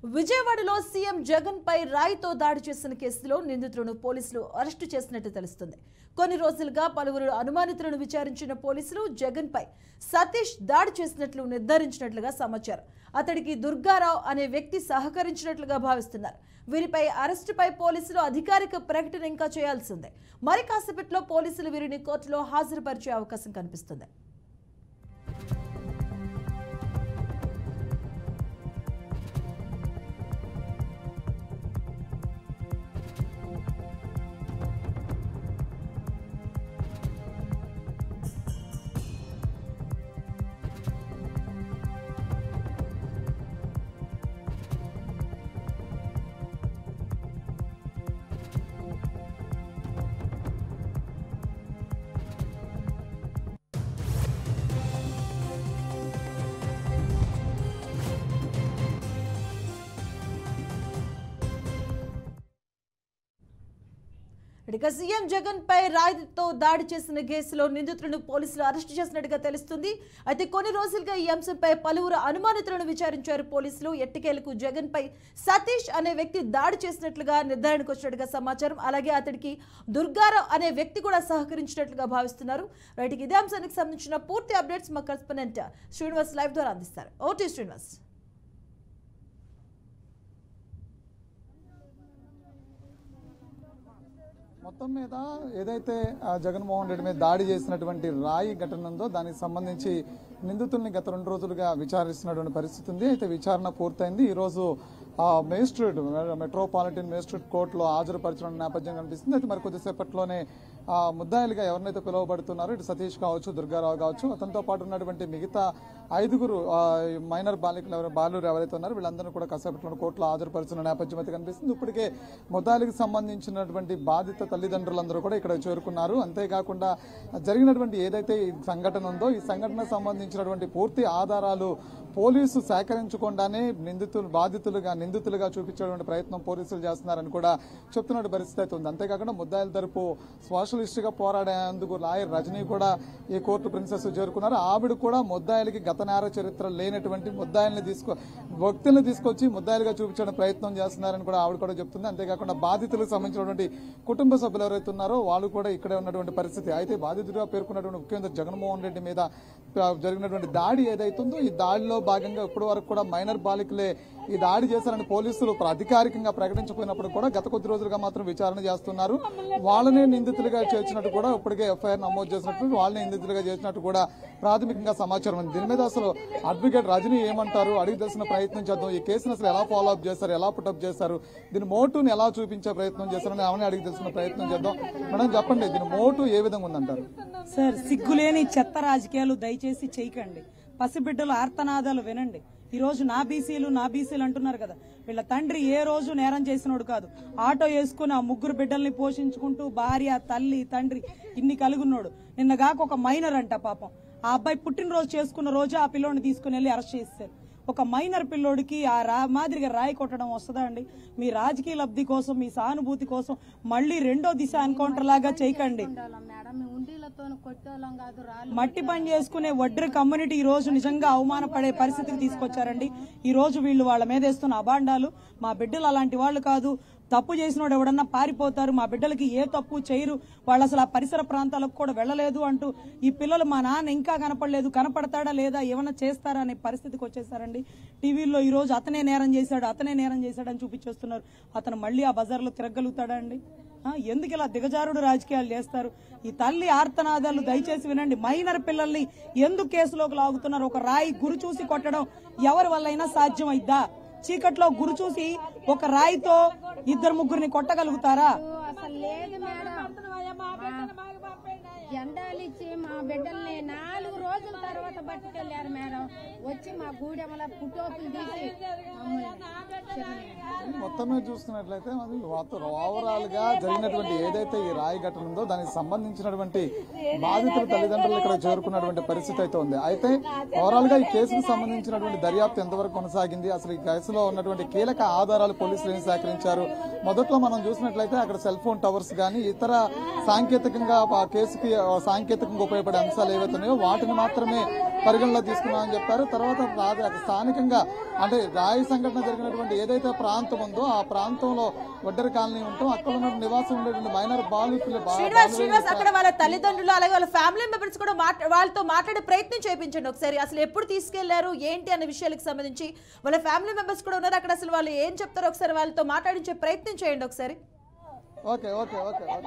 విజయవాడలో సీఎం జగన్ పై రాయితో దాడి చేసిన కేసులో నిందితులను పోలీసులు అరెస్టు చేసినట్టు తెలుస్తుంది కొన్ని రోజులుగా పలువురు అనుమానితులను విచారించిన పోలీసులు జగన్ పై సతీష్ దాడి చేసినట్లు నిర్ధారించినట్లుగా సమాచారం అతడికి దుర్గారావు అనే వ్యక్తి సహకరించినట్లుగా భావిస్తున్నారు వీరిపై అరెస్టుపై పోలీసులు అధికారిక ప్రకటన ఇంకా చేయాల్సిందే మరి కాసేపట్లో పోలీసులు వీరిని కోర్టులో హాజరుపరిచే అవకాశం కనిపిస్తుంది ఇక సీఎం జగన్ పై రాయితో దాడి చేసిన కేసులో నిందితులను పోలీసులు అరెస్టు చేసినట్టుగా తెలుస్తుంది అయితే కొన్ని రోజులుగా ఈ అంశంపై పలువురు అనుమానితులను విచారించారు పోలీసులు ఎట్టికేలకు జగన్ పై సతీష్ అనే వ్యక్తి దాడి చేసినట్లుగా నిర్ధారణకు వచ్చినట్టుగా సమాచారం అలాగే అతడికి దుర్గారావు అనే వ్యక్తి కూడా సహకరించినట్లుగా భావిస్తున్నారు రైట్ ఇదే అంశానికి సంబంధించిన పూర్తి అప్డేట్స్ మా కరెస్పాండెంట్ శ్రీనివాస్ లైవ్ ద్వారా అందిస్తారు ఓటీ శ్రీనివాస్ మొత్తం మీద ఏదైతే ఆ, జగన్మోహన్ రెడ్డి మీద దాడి చేసినటువంటి రాయి ఘటన ఉందో దానికి సంబంధించి నిందితుల్ని గత రెండు రోజులుగా విచారిస్తున్నటువంటి పరిస్థితి ఉంది అయితే విచారణ పూర్తయింది ఈ రోజు ఆ, మేజిస్ట్రేట్ మెట్రోపాలిటన్ మేజిస్ట్రేట్ కోర్టులో హాజరుపరచడం నేపథ్యం కనిపిస్తుంది అయితే మరి కొద్దిసేపట్లోనే ఆ, ముద్దాయిలుగా ఎవరినైతే పిలువబడుతున్నారో ఇటు సతీష్ కావచ్చు దుర్గారావు కావచ్చు అతనితో పాటు ఉన్నటువంటి మిగతా ఐదుగురు ఆ, ఈ మైనర్ బాలికలు ఎవరు బాలురు ఎవరైతే ఉన్నారో వీళ్ళందరూ కూడా కాసేపట్లో కోర్టులో హాజరుపరుచున్న నేపథ్యం అయితే కనిపిస్తుంది ఇప్పటికే ముద్దాయిలకు సంబంధించినటువంటి బాధిత తల్లిదండ్రులందరూ కూడా ఇక్కడ చేరుకున్నారు అంతేకాకుండా జరిగినటువంటి ఏదైతే ఈ సంఘటన ఉందో ఈ సంఘటన సంబంధించినటువంటి పూర్తి ఆధారాలు పోలీసు సేకరించకుండానే నిందితులు బాధితులుగా నిందితులుగా చూపించేటువంటి ప్రయత్నం పోలీసులు చేస్తున్నారని కూడా చెప్తున్న పరిస్థితి అయితే ఉంది అంతేకాకుండా ముద్దాయిల తరపు సోషలిస్ట్ గా పోరాడేందుకు లాయర్ రజనీ కూడా ఈ కోర్టు ప్రిన్సెస్ చేరుకున్నారు ఆవిడ కూడా ముద్దాయిలకి గత నేర చరిత్ర లేనటువంటి ముద్దాయిల్ని తీసుకో వ్యక్తుల్ని తీసుకొచ్చి ముద్దాయిలుగా చూపించడం ప్రయత్నం చేస్తున్నారని కూడా ఆవిడ కూడా చెప్తుంది అంతేకాకుండా బాధితులకు సంబంధించినటువంటి కుటుంబ సభ్యులు ఎవరైతే ఉన్నారో వాళ్ళు కూడా ఇక్కడే ఉన్నటువంటి పరిస్థితి అయితే బాధితుడిగా పేర్కొన్నటువంటి ముఖ్యమంత్రి జగన్మోహన్ రెడ్డి మీద ఆ, జరిగినటువంటి దాడి ఏదైతుందో ఈ దాడిలో భాగంగా ఇప్పటి వరకు కూడా మైనర్ బాలికలే ఈ దాడి చేశారని పోలీసులు ప్ర- అధికారికంగా ప్రకటించకపోయినప్పుడు కూడా గత కొద్ది రోజులుగా మాత్రం విచారణ చేస్తున్నారు వాళ్ళనే నిందితులుగా చేర్చినట్టు కూడా ఇప్పటికే ఎఫ్ఐఆర్ నమోదు చేసినట్టు వాళ్ళని నిందితులుగా చేసినట్టు కూడా ప్రాథమికంగా సమాచారం ఉంది దీని మీద అసలు అడ్వకేట్ రజనీ ఏమంటారు అడిగి తెలిసిన ప్రయత్నం చేద్దాం ఈ కేసును అసలు ఎలా ఫాలో అప్ చేస్తారు ఎలా పుటప్ చేస్తారు దీని మోటుని ఎలా చూపించే ప్రయత్నం చేస్తారని ఆమెను అడిగి తెలిసిన ప్రయత్నం చేద్దాం మేడం చెప్పండి దీని మోటు ఏ విధంగా ఉందంటారు సార్ సిగ్గులేని చెత్త రాజకీయాలు దయచేసి చేయకండి పసిబిడ్డలు ఆర్తనాదాలు వినండి ఈ రోజు నా బీసీలు నా బీసీలు అంటున్నారు కదా వీళ్ళ తండ్రి ఏ రోజు నేరం చేసినోడు కాదు ఆటో వేసుకుని ఆ ముగ్గురు బిడ్డల్ని పోషించుకుంటూ భార్య తల్లి తండ్రి ఇన్ని కలుగున్నాడు నిన్నగాక ఒక మైనర్ అంట పాపం ఆ అబ్బాయి పుట్టినరోజు చేసుకున్న రోజు ఆ పిల్లోని తీసుకుని వెళ్ళి అరెస్ట్ చేస్తారు ఒక మైనర్ పిల్లోడికి ఆ రా మాదిరిగా రాయి కొట్టడం వస్తుందా అండి మీ రాజకీయ లబ్ధి కోసం మీ సానుభూతి కోసం మళ్ళీ రెండో దిశ ఎన్కౌంటర్ లాగా చేయకండి ఉండాలా మేడం మేము ఉండిలతో కొట్టేవాళ్ళం కాదు రాళ్ళు మట్టి పని చేసుకునే వడ్ర కమ్యూనిటీ ఈ రోజు నిజంగా అవమానపడే పరిస్థితికి తీసుకొచ్చారండి ఈ రోజు వీళ్ళు వాళ్ళ మీద వేస్తున్న అబాండాలు మా బిడ్డలు అలాంటి వాళ్ళు కాదు తప్పు చేసినోడు ఎవడన్నా పారిపోతారు మా బిడ్డలకి ఏ తప్పు చేయరు వాళ్ళు అసలు ఆ పరిసర ప్రాంతాలకు కూడా వెళ్ళలేదు అంటూ ఈ పిల్లలు మా నాన్న ఇంకా కనపడలేదు కనపడతాడా లేదా ఏమన్నా చేస్తారా అనే పరిస్థితికి వచ్చేసారండి టీవీలో ఈ రోజు అతనే నేరం చేశాడు అతనే నేరం చేశాడని చూపించేస్తున్నారు అతను మళ్ళీ ఆ బజార్లో తిరగలుగుతాడా అండి ఆ, ఎందుకు ఇలా దిగజారుడు రాజకీయాలు చేస్తారు ఈ తల్లి ఆర్తనాదాలు దయచేసి వినండి మైనర్ పిల్లల్ని ఎందుకు కేసులోకి లాగుతున్నారు ఒక రాయి గురి చూసి కొట్టడం ఎవరి వల్లైనా సాధ్యం అయిద్దా చీకట్లో గురి చూసి ఒక రాయితో ఇద్దరు ముగ్గురిని కొట్టగలుగుతారా అసలు లేదు మేడం జెండాలు ఇచ్చి మా బిడ్డల్ని నాలుగు రోజుల తర్వాత పట్టుకెళ్లారు మేడం వచ్చి మా గూడెమల పుట్టోపులు తీసి మమ్మల్ని చెప్పండి. మొత్తం మీద చూస్తున్నట్లయితే మరి మొత్తం ఓవరాల్ గా జరిగినటువంటి ఏదైతే ఈ రాయి ఘటన ఉందో దానికి సంబంధించినటువంటి బాధితుల తల్లిదండ్రులు ఇక్కడ చేరుకున్నటువంటి పరిస్థితి అయితే ఉంది అయితే ఓవరాల్ గా ఈ కేసుకు సంబంధించినటువంటి దర్యాప్తు ఎంతవరకు కొనసాగింది అసలు ఈ కేసులో ఉన్నటువంటి కీలక ఆధారాలు పోలీసులు ఏం సేకరించారు మొదట్లో మనం చూసినట్లయితే అక్కడ సెల్ ఫోన్ టవర్స్ కానీ ఇతర సాంకేతికంగా ఆ కేసుకి ఆ, సాంకేతికంగా ఉపయోగపడే అంశాలు ఏవైతే ఉన్నాయో వాటిని మాత్రమే పరిగణలో తీసుకున్నామని చెప్పారు తర్వాత రాజ- స్థానికంగా అంటే రాయి సంఘటన జరిగినటువంటి ఏదైతే ప్రాంతం ఉందో ఆ ప్రాంతంలో ఒడ్డరి కాలనీ ఉంటూ అక్కడ ఉన్న నివాసం ఉండేటువంటి మైనర్ బాలికలు బా- శ్రీనివాస్ శ్రీనివాస్ బాలురు అక్కడ వాళ్ళ తల్లిదండ్రులు అలాగే వాళ్ళ ఫ్యామిలీ మెంబర్స్ కూడా మాట్లా వాళ్ళతో మాట్లాడే ప్రయత్నం చేయించండి ఒకసారి అసలు ఎప్పుడు తీసుకెళ్లారు ఏంటి అనే విషయాలకు సంబంధించి వాళ్ళ ఫ్యామిలీ మెంబర్స్ కూడా ఉన్నారు అక్కడ అసలు వాళ్ళు ఏం చెప్తారో ఒకసారి వాళ్ళతో మాట్లాడించే ప్రయత్నం చేయండి ఒకసారి okay okay okay okay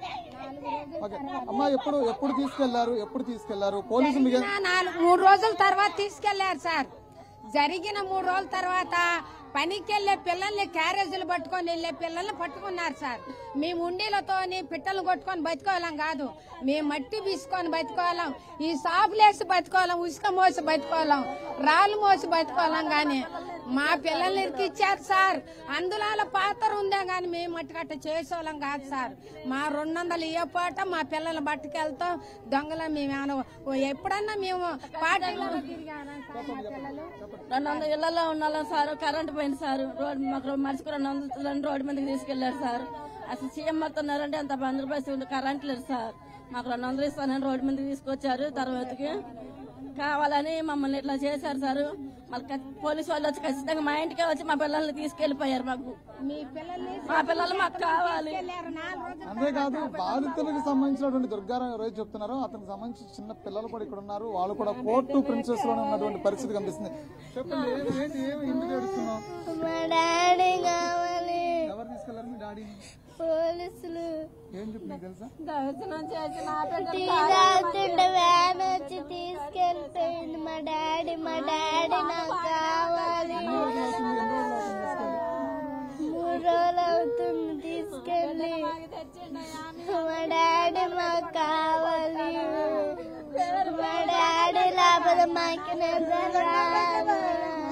okay అమ్మా ఎప్పుడు ఎప్పుడు తీసుకెళ్లారు ఎప్పుడు తీసుకెళ్లారు పోలీసులు మీకు జరిగిన నాలుగు మూడు రోజుల తర్వాత తీసుకెళ్లారు సార్ జరిగిన మూడు రోజుల తర్వాత పనికి వెళ్ళే పిల్లల్ని క్యారేజీలు పట్టుకొని వెళ్ళే పిల్లల్ని పట్టుకున్నారు సార్ మేము ఉండీలతోని పిట్టలు కొట్టుకొని బతుకోవాలం కాదు మేము మట్టి బీసుకొని బతుకోవాలం ఈ సాపులేసి బతుకోవాలం ఉసుక మోసి బతుకోవాలం రాళ్ళు మోసి బతుకోవాలం కానీ మా పిల్లల్ని ఇరికిచ్చారు సార్ అందులో పాత్ర ఉందే కానీ మేము మట్టుకట్ట చేసేవాళ్ళం కాదు సార్ మా రెండు వందలు ఇవ్వపాట మా పిల్లలు బట్టుకెళ్తాం దొంగల మేము ఏమన్నా- ఓ ఎప్పుడన్నా మేము పార్టీలో తిరిగారా సార్ మా పిల్లలు రెండు వందల ఇళ్లలో ఉన్నాం సార్ కరెంట్ పోయింది సార్ రోడ్ మాకు మనిషికి రెండు వందలు రెండు రోడ్డు మీదకి తీసుకెళ్లారు సార్ అసలు సీఎం వస్తున్నారంటే అంత వంద రూపాయలు కరెంట్ లేదు సార్ మాకు రెండు వందలు ఇస్తానని రోడ్డు మీదకి తీసుకొచ్చారు తర్వాతకి కావాలని మమ్మల్ని ఇట్లా చేశారు సార్ మళ్ళీ ఖ- పోలీసు వాళ్ళు వచ్చి ఖచ్చితంగా మా ఇంటికే వచ్చి మా పిల్లల్ని తీసుకెళ్లిపోయారు మాకు మీ పిల్లల్ని మా పిల్లలు మాకు కావాలి తీసుకెళ్లారు నాలుగు రోజులు అంతేకాదు బాధితులకు సంబంధించినటువంటి దుర్గారావు ఎవరైతే చెప్తున్నారో అతనికి సంబంధించి చిన్న పిల్లలు కూడా ఇక్కడ ఉన్నారు వాళ్ళు కూడా కోర్టు ప్రిన్సెస్ లోనే ఉన్నటువంటి పరిస్థితి కనిపిస్తుంది చెప్పండి ఏంటి ఏంటి ఏమి ఇంటికి ఏడుస్తున్నావు మా డాడీ కావాలి ఎవరు తీసుకెళ్లారు మీ డాడీ పోలీసులు ఏం చెప్పి నీకు తెలుసా దర్శనం చేసి నా బిడ్డలు టీ తాగుతుంటే వ్యాన్ వచ్చి తీసుకెళ్ళిపోయింది మా డాడీ మా డాడీ నాకు కావాలి ఎన్ని రోజులు అవుతుంది ఎన్ని రోజులు అవుతుంది తీసుకెళ్ళి? మూడు రోజులు అవుతుంది తీసుకెళ్ళి మా డాడీ మాకు కావాలి మా డాడీ లేకపోతే మాకు నిద్ర రాదు.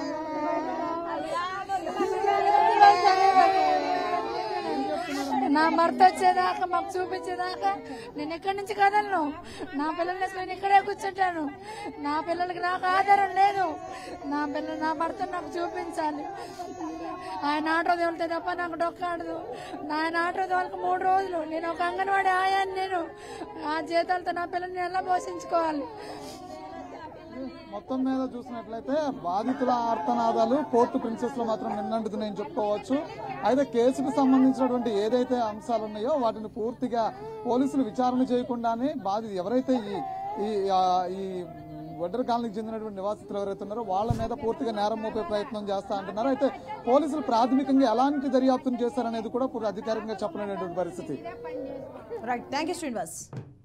నా భర్త వచ్చేదాకా మాకు చూపించేదాకా నేను ఎక్కడి నుంచి కదలను నా పిల్లల్ని నేను ఇక్కడే కూర్చుంటాను నా పిల్లలకి నాకు ఆధారం లేదు నా పిల్లలు నా భర్త నాకు చూపించాలి ఆయన ఆటో తోలితే తప్ప నాకు డొక్కాడదు ఆయన ఆటో తోలికి మూడు రోజులు నేను ఒక అంగన్వాడి ఆయాన్ని నేను ఆ జీతాలతో నా పిల్లల్ని ఎలా పోషించుకోవాలి మొత్తం మీద చూసినట్లయితే బాధితుల ఆర్తనాదాలు కోర్టు ప్రిన్సెస్ లో మాత్రం నిన్నంటున్నాయని చెప్పుకోవచ్చు అయితే కేసుకు సంబంధించినటువంటి ఏదైతే అంశాలు ఉన్నాయో వాటిని పూర్తిగా పోలీసులు విచారణ చేయకుండానే బాధి ఎవరైతే ఈ ఈ ఆ, ఈ వడ్డర కాలనీకి చెందినటువంటి నివాసితులు ఎవరైతే ఉన్నారో వాళ్ళ మీద పూర్తిగా నేరం మోపే ప్రయత్నం చేస్తా అంటున్నారు అయితే పోలీసులు ప్రాథమికంగా ఎలాంటి దర్యాప్తును చేశారనేది కూడా పూర్తి అధికారికంగా చెప్పలేనటువంటి పరిస్థితి రైట్ థ్యాంక్ యూ శ్రీనివాస్